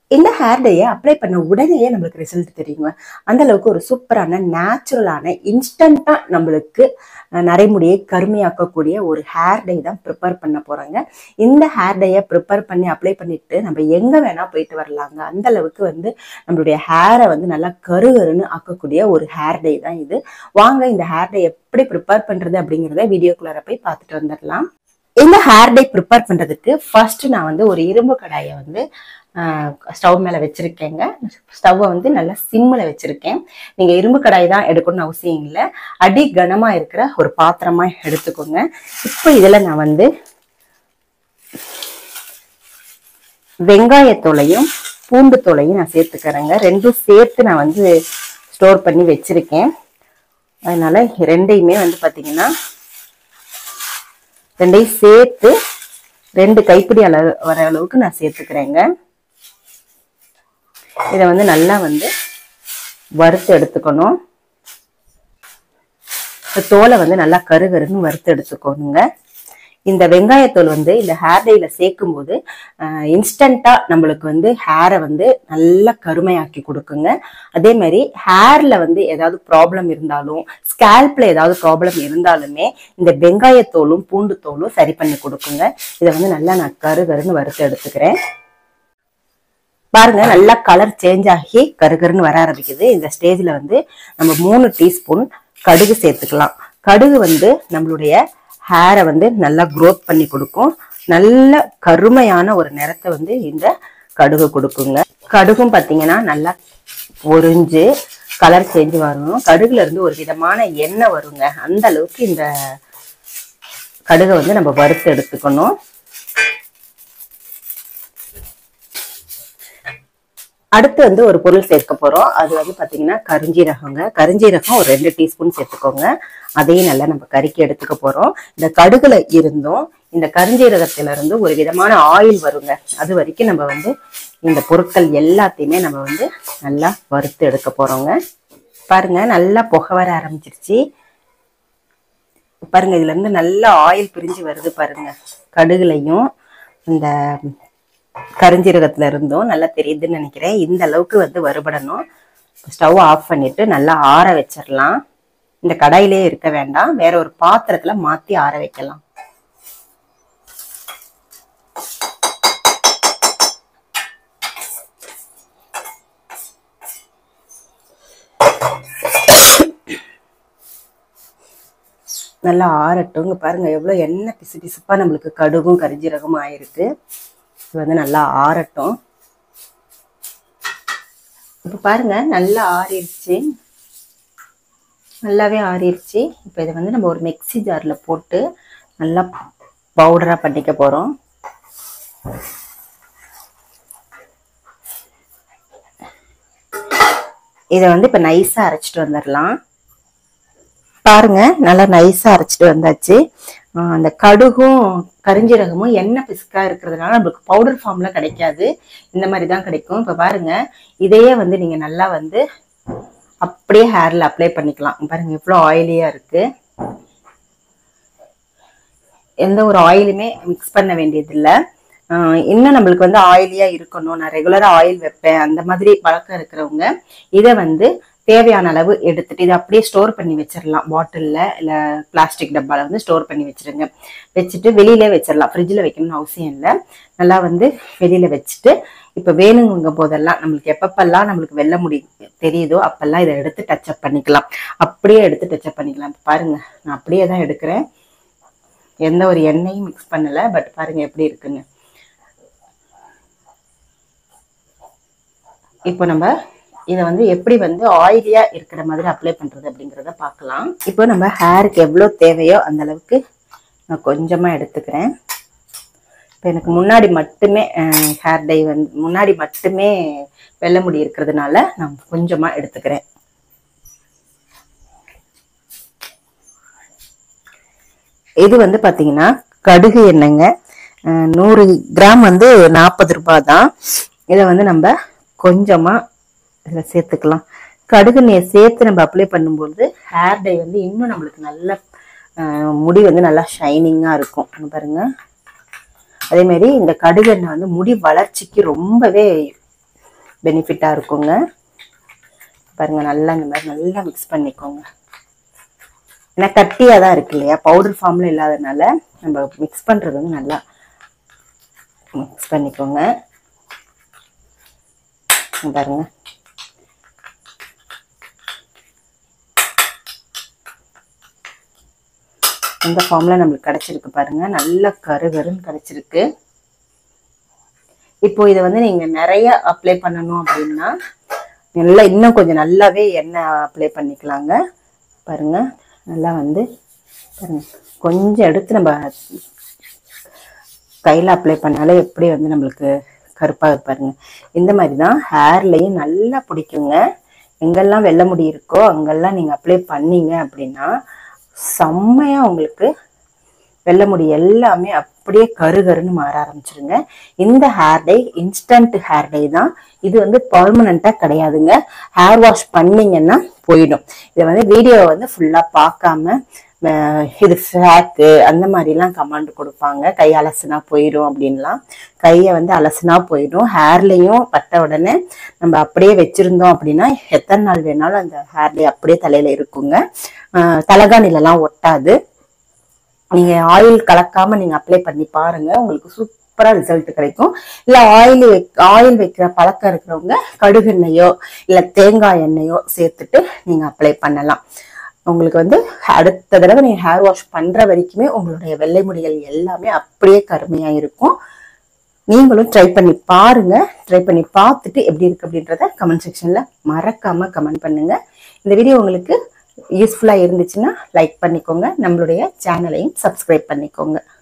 இந்த hair டையை apply பண்ண உடனேயே நம்மளுக்கு ரிசல்ட் தெரியுங்க அந்த அளவுக்கு ஒரு சூப்பரான நேச்சுரலான இன்ஸ்டண்டா நம்மளுக்கு அஹ், நரைமுடியை கருமையாக்கக்கூடிய ஒரு ஹேர் டை தான் ப்ரிப்பேர் பண்ண போறாங்க இந்த ஹேர் டையை ப்ரிப்பேர் பண்ணி அப்ளை பண்ணிட்டு நம்ம எங்க வேணா போயிட்டு வரலாங்க அந்த அளவுக்கு வந்து நம்மளுடைய ஹேரை வந்து நல்லா கருகருன்னு ஆக்கக்கூடிய ஒரு ஹேர் டை தான் இது வாங்க இந்த ஹேர் டை எப்படி ப்ரிப்பேர் பண்றது அப்படிங்கிறத வீடியோக்குள்ளார போய் பார்த்துட்டு வந்துடலாம் இந்த ஹேர் டை ப்ரிப்பேர் பண்றதுக்கு ஃபர்ஸ்ட் நான் வந்து ஒரு இரும்பு கடாயை வந்து ஸ்டவ் மேல வச்சிருக்கேங்க ஸ்டவ்வை வந்து நல்லா சிம்மில் வச்சிருக்கேன் நீங்க இரும்பு கடாய் தான் எடுக்கணும்னு அவசியம் இல்லை அடி கனமா இருக்கிற ஒரு பாத்திரமா எடுத்துக்கோங்க இப்போ இதுல நான் வந்து வெங்காயத்தோலையும் பூண்டு தோலையும் நான் சேர்த்துக்கிறேங்க ரெண்டும் சேர்த்து நான் வந்து ஸ்டோர் பண்ணி வச்சிருக்கேன் அதனால ரெண்டையுமே வந்து பாத்தீங்கன்னா ரெண்டையும் சேர்த்து ரெண்டு கைப்பிடி அளவு வர அளவுக்கு நான் சேர்த்துக்கிறேங்க இதை வந்து நல்லா வந்து வறுத்து எடுத்துக்கணும் இந்த தோலை வந்து நல்லா கருகருன்னு வறுத்து எடுத்துக்கணுங்க இந்த வெங்காயத்தோல் வந்து இந்த ஹேர் டைல சேர்க்கும் போது இன்ஸ்டண்டா நம்மளுக்கு வந்து ஹேரை வந்து நல்லா கருமையாக்கி கொடுக்குங்க அதே மாதிரி ஹேர்ல வந்து ஏதாவது ப்ராப்ளம் இருந்தாலும் ஸ்கேல்ப்ல ஏதாவது ப்ராப்ளம் இருந்தாலுமே இந்த வெங்காயத்தோலும் பூண்டு தோலும் சரி பண்ணி கொடுக்குங்க இதை வந்து நல்லா நான் கருகருன்னு வறுத்து எடுத்துக்கிறேன் பாருங்க நல்லா கலர் சேஞ்ச் ஆகி கருகருன்னு வர ஆரம்பிக்குது இந்த ஸ்டேஜ்ல வந்து நம்ம மூணு டீஸ்பூன் கடுகு சேர்த்துக்கலாம் கடுகு வந்து நம்மளுடைய ஹேரை வந்து நல்லா க்ரோத் பண்ணி கொடுக்கும் நல்ல கருமையான ஒரு நிறத்தை வந்து இந்த கடுகு கொடுக்குங்க கடுகும் பார்த்தீங்கன்னா நல்லா பொரிஞ்சு கலர் சேஞ்ச் வரணும் கடுகுல இருந்து ஒரு விதமான எண்ணெய் வருங்க அந்த அளவுக்கு இந்த கடுகை வந்து நம்ம வறுத்து எடுத்துக்கணும் அடுத்து வந்து ஒரு பொருள் சேர்க்க போறோம் அது வந்து பாத்தீங்கன்னா கரிஞ்சீரகங்க கரிஞ்சீரகம் ஒரு ரெண்டு டீஸ்பூன் சேர்த்துக்கோங்க அதையும் நல்லா நம்ம கறிக்கி எடுத்துக்க போறோம் இந்த கடுகுல இருந்தும் இந்த கரிஞ்சீரகத்துல இருந்து ஒரு விதமான ஆயில் வருங்க அது வரைக்கும் நம்ம வந்து இந்த பொருட்கள் எல்லாத்தையுமே நம்ம வந்து நல்லா வறுத்து எடுக்க போறோங்க பாருங்க நல்லா புகை வர ஆரம்பிச்சிருச்சு பாருங்க இதுல இருந்து நல்ல ஆயில் பிரிஞ்சு வருது பாருங்க கடுகுலையும் இந்த கரிஞ்சீரகத்துல இருந்தும் நல்லா தெரியுதுன்னு நினைக்கிறேன் இந்த அளவுக்கு வந்து வறுபடணும் ஸ்டவ் ஆஃப் பண்ணிட்டு நல்லா ஆற வச்சிடலாம் இந்த கடாயிலே இருக்க வேண்டாம் வேற ஒரு பாத்திரத்துல மாத்தி ஆற வைக்கலாம் நல்லா ஆறட்டும் இங்க பாருங்க எவ்வளவு எண்ணெய் பிசு பிசுப்பா நம்மளுக்கு கடுகும் கரிஞ்சீரகமும் ஆயிருக்கு இது வந்து நல்லா ஆறட்டும் இப்போ பாருங்க நல்லா ஆறிடுச்சு நல்லாவே ஆறிடுச்சு இப்போ இதை வந்து நம்ம ஒரு மிக்ஸி ஜாரில் போட்டு நல்லா பவுடராக பண்ணிக்க போகிறோம் இதை வந்து இப்போ நைஸாக அரைச்சிட்டு வந்துடலாம் பாருங்க நல்லா நைஸாக அரைச்சிட்டு வந்தாச்சு ஆஹ் அந்த கடுகும் கரிஞ்சீரகமும் எண்ணெய் பிசுக்கா இருக்கிறதுனால நம்மளுக்கு பவுடர் ஃபார்ம்ல கிடைக்காது இந்த மாதிரி தான் கிடைக்கும் இப்போ பாருங்க இதையே வந்து நீங்க நல்லா வந்து அப்படியே ஹேர்ல அப்ளை பண்ணிக்கலாம் பாருங்க எவ்வளோ ஆயிலியா இருக்கு எந்த ஒரு ஆயிலுமே மிக்ஸ் பண்ண வேண்டியது இல்லை இன்னும் நம்மளுக்கு வந்து ஆயிலியா இருக்கணும் நான் ரெகுலரா ஆயில் வைப்பேன் அந்த மாதிரி பழக்கம் இருக்கிறவங்க இதை வந்து தேவையான அளவு எடுத்துட்டு இதை அப்படியே ஸ்டோர் பண்ணி வச்சிடலாம் பாட்டிலில் இல்லை பிளாஸ்டிக் டப்பாவில் வந்து ஸ்டோர் பண்ணி வச்சிருங்க வச்சுட்டு வெளியிலே வச்சிடலாம் ஃப்ரிட்ஜில் வைக்கணும்னு அவசியம் இல்லை நல்லா வந்து வெளியில் வச்சுட்டு இப்போ வேணுங்க போதெல்லாம் நம்மளுக்கு எப்பப்பெல்லாம் நம்மளுக்கு வெள்ள முடி தெரியுதோ அப்பெல்லாம் இதை எடுத்து டச்சப் பண்ணிக்கலாம் அப்படியே எடுத்து டச்சப் பண்ணிக்கலாம் இப்ப பாருங்க நான் அப்படியே தான் எடுக்கிறேன் எந்த ஒரு எண்ணெயும் மிக்ஸ் பண்ணலை பட் பாருங்க எப்படி இருக்குன்னு இப்போ நம்ம இதை வந்து எப்படி வந்து ஆயிலியா இருக்கிற மாதிரி அப்ளை பண்றது அப்படிங்கிறத பார்க்கலாம் இப்போ நம்ம ஹேருக்கு எவ்வளோ தேவையோ அந்த அளவுக்கு நான் கொஞ்சமா எடுத்துக்கிறேன் இப்போ எனக்கு முன்னாடி மட்டுமே ஹேர் டை வந்து முன்னாடி மட்டுமே வெள்ளை முடி இருக்கிறதுனால நான் கொஞ்சமா எடுத்துக்கிறேன் இது வந்து பாத்தீங்கன்னா கடுகு எண்ணெய்ங்க அஹ் நூறு கிராம் வந்து நாற்பது ரூபாய் தான் இதை வந்து நம்ம கொஞ்சமா இதில் சேர்த்துக்கலாம் கடுகு எண்ணெயை சேர்த்து நம்ம அப்ளை பண்ணும்போது ஹேர் டை வந்து இன்னும் நம்மளுக்கு நல்ல அஹ், முடி வந்து நல்லா ஷைனிங்காக இருக்கும் இங்க பாருங்க அதே மாதிரி இந்த கடுகு எண்ணெய் வந்து முடி வளர்ச்சிக்கு ரொம்பவே பெனிஃபிட்டாக இருக்குங்க பாருங்க நல்லா இந்த மாதிரி நல்லா மிக்ஸ் பண்ணிக்கோங்க ஏன்னா கட்டியாக தான் இருக்கு இல்லையா பவுடர் ஃபார்மில் இல்லாதனால நம்ம மிக்ஸ் பண்ணுறது வந்து நல்லா மிக்ஸ் பண்ணிக்கோங்க இங்க பாருங்க இந்த ஃபார்மில் நம்மளுக்கு கிடைச்சிருக்கு பாருங்க நல்ல கருகருன்னு கிடைச்சிருக்கு இப்போ இதை வந்து நீங்க நிறைய அப்ளை பண்ணணும் அப்படின்னா நல்லா இன்னும் கொஞ்சம் நல்லாவே எண்ணெய் அப்ளை பண்ணிக்கலாங்க பாருங்க நல்லா வந்து பாருங்க கொஞ்சம் எடுத்து நம்ம கையில் அப்ளை பண்ணாலே எப்படி வந்து நம்மளுக்கு கருப்பாக பாருங்க இந்த மாதிரி தான் ஹேர்லையும் நல்லா பிடிக்குங்க எங்கெல்லாம் வெள்ளை முடி இருக்கோ அங்கெல்லாம் நீங்கள் அப்ளை பண்ணீங்க அப்படின்னா செம்மையாக உங்களுக்கு வெள்ளை முடி எல்லாமே அப்படியே கருகருன்னு மாற ஆரம்பிச்சிருங்க இந்த hair dye instant hair dye தான் இது வந்து பர்மனண்டா கிடையாதுங்க ஹேர் வாஷ் பண்ணீங்கன்னா போயிடும் இதை வந்து வீடியோ வந்து ஃபுல்லா பார்க்காம அஹ், இது ஃபேக்கு அந்த மாதிரிலாம் கமாண்ட் கொடுப்பாங்க கை அலசுனா போயிடும் அப்படின்லாம் கையை வந்து அலசுனா போயிடும் ஹேர்லையும் பட்ட உடனே நம்ம அப்படியே வச்சிருந்தோம் அப்படின்னா எத்தனை நாள் வேணாலும் அந்த ஹேர் டை அப்படியே தலையில இருக்குங்க அஹ், தலகாணிலலாம் ஒட்டாது நீங்க ஆயில் கலக்காம நீங்க அப்ளை பண்ணி பாருங்க உங்களுக்கு சூப்பரா ரிசல்ட் கிடைக்கும் இல்ல ஆயில் ஆயில் வைக்கிற பழக்கம் இருக்கிறவங்க கடுகு எண்ணெயோ இல்ல தேங்காய் எண்ணெயோ சேர்த்துட்டு நீங்க அப்ளை பண்ணலாம் உங்களுக்கு வந்து அடுத்த தடவை நீங்க ஹேர் வாஷ் பண்ற வரைக்குமே உங்களுடைய வெள்ளை முடிகள் எல்லாமே அப்படியே கருமையா இருக்கும் நீங்களும் ட்ரை பண்ணி பாருங்க ட்ரை பண்ணி பார்த்துட்டு எப்படி இருக்கு அப்படின்றத கமெண்ட் செக்ஷன்ல மறக்காம கமெண்ட் பண்ணுங்க இந்த வீடியோ உங்களுக்கு யூஸ்ஃபுல்லா இருந்துச்சுன்னா லைக் பண்ணிக்கோங்க நம்மளுடைய சேனலையும் சப்ஸ்கிரைப் பண்ணிக்கோங்க